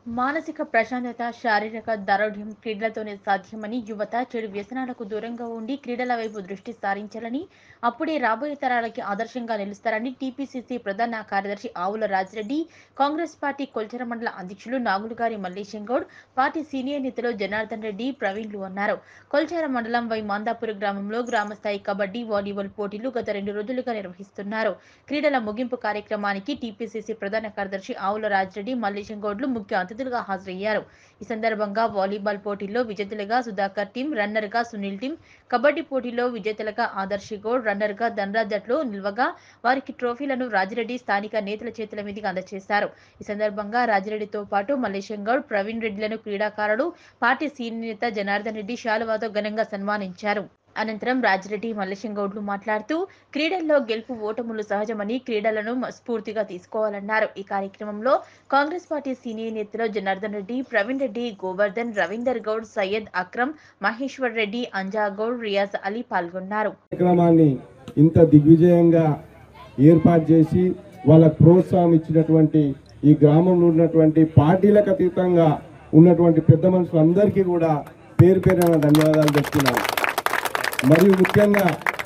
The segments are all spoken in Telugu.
మానసిక ప్రశాంతత శారీరక దారుఢ్యం క్రీడలతోనే సాధ్యమని యువత చెడు వ్యసనాలకు దూరంగా ఉండి క్రీడల వైపు దృష్టి సారించాలని అప్పుడే రాబోయే తరాలకి ఆదర్శంగా నిలుస్తారని టీపీసీసీ ప్రధాన కార్యదర్శి ఆవుల రాజిరెడ్డి కాంగ్రెస్ పార్టీ కొల్చర మండల అధ్యక్షులు నాగులుగారి మల్లేశం గౌడ్ పార్టీ సీనియర్ నేతలు జనార్దన్ రెడ్డి ప్రవీణ్లు అన్నారు కొల్చార మండలం వై మాందాపుర గ్రామంలో గ్రామస్థాయి కబడ్డీ వాలీబాల్ పోటీలు గత రెండు రోజులుగా నిర్వహిస్తున్నారు క్రీడల ముగింపు కార్యక్రమానికి టీపీసీసీ ప్రధాన కార్యదర్శి ఆవుల రాజిరెడ్డి మల్లేశం గౌడ్లు ముఖ్య అతిథులుగా హాజరయ్యారు ఈ సందర్భంగా వాలీబాల్ పోటీల్లో విజేతలుగా సుధాకర్ టీం రన్నర్ గా సునీల్ టీం కబడ్డీ పోటీలో విజేతలుగా ఆదర్శి గౌడ్ రన్నర్ గా ధనరాజ్ జట్లు నిల్వగా వారికి ట్రోఫీలను రాజిరెడ్డి స్థానిక నేతల చేతుల మీదుగా అందజేశారు ఈ సందర్భంగా రాజిరెడ్డితో పాటు మల్లేశం గౌడ్ ప్రవీణ్ రెడ్డిలను క్రీడాకారులు పార్టీ సీనియర్ నేత జనార్దన్ రెడ్డి శాలువాతో ఘనంగా సన్మానించారు అనంతరం రాజిరెడ్డి మల్లేశం గౌడ్లు మాట్లాడుతూ క్రీడల్లో గెలుపు ఓటములు సహజమని క్రీడలను స్ఫూర్తిగా తీసుకోవాలన్నారు ఈ కార్యక్రమంలో కాంగ్రెస్ పార్టీ సీనియర్ నేతలు జనార్దన్ రెడ్డి ప్రవీణ్ రెడ్డి గోవర్ధన్ రవీందర్ గౌడ్ సయ్యద్ అక్రమ్ మహేశ్వర్ రెడ్డి అంజా గౌడ్ రియాజ్ అలీ పాల్గొన్నారు కార్యక్రమాన్ని ఇంత దిగ్విజయంగా ఏర్పాటు చేసి వాళ్ళకు ప్రోత్సాహం ఇచ్చినటువంటి ఈ గ్రామంలో ఉన్నటువంటి పార్టీలకు అతీతంగా ఉన్నటువంటి పెద్ద మనుషులందరికీ కూడా పేరు పేరున ధన్యవాదాలు చెప్తున్నాను మరియు ముఖ్యంగా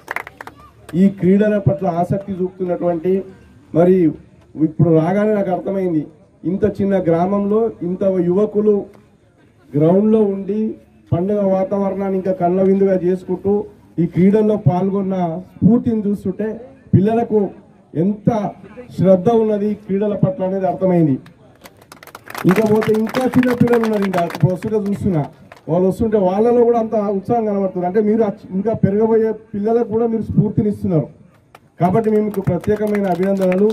ఈ క్రీడల పట్ల ఆసక్తి చూపుతున్నటువంటి మరి ఇప్పుడు రాగానే నాకు అర్థమైంది ఇంత చిన్న గ్రామంలో ఇంత యువకులు గ్రౌండ్లో ఉండి పండుగ వాతావరణాన్ని ఇంకా కళ్ళ విందుగా చేసుకుంటూ ఈ క్రీడల్లో పాల్గొన్న స్ఫూర్తిని చూస్తుంటే పిల్లలకు ఎంత శ్రద్ధ ఉన్నది ఈ క్రీడల పట్ల అనేది అర్థమైంది ఇంకా పోతే ఇంకా చిన్న పిల్లలు ఉన్నారు ఇంకా ఇప్పుడు వస్తుంటే చూస్తున్నా వాళ్ళు వస్తుంటే వాళ్ళలో కూడా అంత ఉత్సాహం కనబడుతుంది అంటే మీరు అచ్- ఇంకా పెరగబోయే పిల్లలకు కూడా మీరు స్ఫూర్తినిస్తున్నారు కాబట్టి మీకు ప్రత్యేకమైన అభినందనలు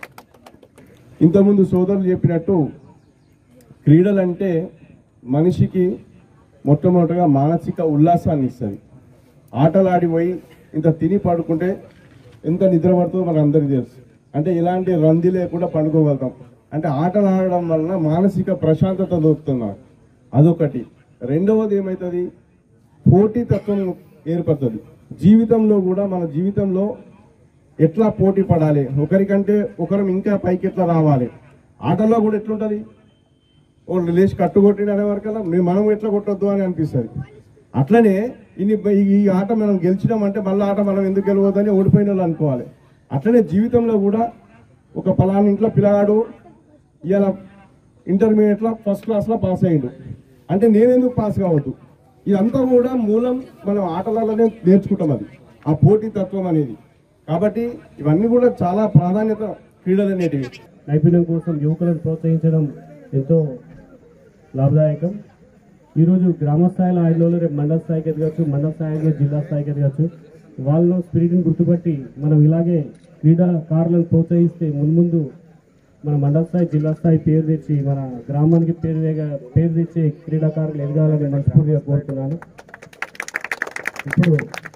ఇంతకుముందు సోదరులు చెప్పినట్టు క్రీడలంటే మనిషికి మొట్టమొదటిగా మానసిక ఉల్లాసాన్ని ఇస్తుంది ఆటలు ఆడిపోయి ఇంత తిని పడుకుంటే ఎంత నిద్ర పడుతుందో మనకు అందరికీ తెలుసు అంటే ఇలాంటి రంది లేకుండా పండుకోగలుగుతాం అంటే ఆటలు ఆడడం వలన మానసిక ప్రశాంతత దొరుకుతుంది మనకు. అదొకటి రెండవది ఏమవుతుంది పోటీతత్వం ఏర్పడుతుంది జీవితంలో కూడా మన జీవితంలో ఎట్లా పోటీ పడాలి ఒకరికంటే ఒకరం ఇంకా పైకి ఎట్లా రావాలి ఆటల్లో కూడా ఎట్లుంటుంది వాళ్ళు లేచి కట్టుకొట్టిన అనే వరకల్లా మేము మనం ఎట్లా కొట్టొద్దు అని అనిపిస్తుంది అట్లనే ఇన్ని ఈ- ఈ ఆట మనం గెలిచినామంటే మళ్ళీ ఆట మనం ఎందుకు గెలవద్దని ఓడిపోయిన వాళ్ళు అనుకోవాలి అట్లనే జీవితంలో కూడా ఒక పలానా ఇంట్లో పిల్లగాడు ఇవాళ ఇంటర్మీడియట్లో ఫస్ట్ క్లాస్లో పాస్ అయ్యిండు అంటే నేనెందుకు పాస్ కావద్దు ఇదంతా కూడా మూలం మనం ఆటలలోనే నేర్చుకుంటాం అది ఆ పోటీ తత్వం అనేది కాబట్టి ఇవన్నీ కూడా చాలా ప్రాధాన్యత క్రీడలు అనేటివి నైపుణ్యం కోసం యువకులను ప్రోత్సహించడం ఎంతో లాభదాయకం ఈరోజు గ్రామ స్థాయిలో ఆడిన రేపు మండల స్థాయికి ఎదగచ్చు మండల స్థాయికి జిల్లా స్థాయికి ఎదగచ్చు వాళ్ళలో స్పిరిట్ని గుర్తుపట్టి మనం ఇలాగే క్రీడాకారులను ప్రోత్సహిస్తే మున్ముందు మన మండల స్థాయి జిల్లా స్థాయి పేరు తెచ్చి మన గ్రామానికి పేరు తెగ- పేరు తెచ్చే క్రీడాకారులు ఎదగాలని మనస్ఫూర్తిగా కోరుతున్నాను ఇప్పుడు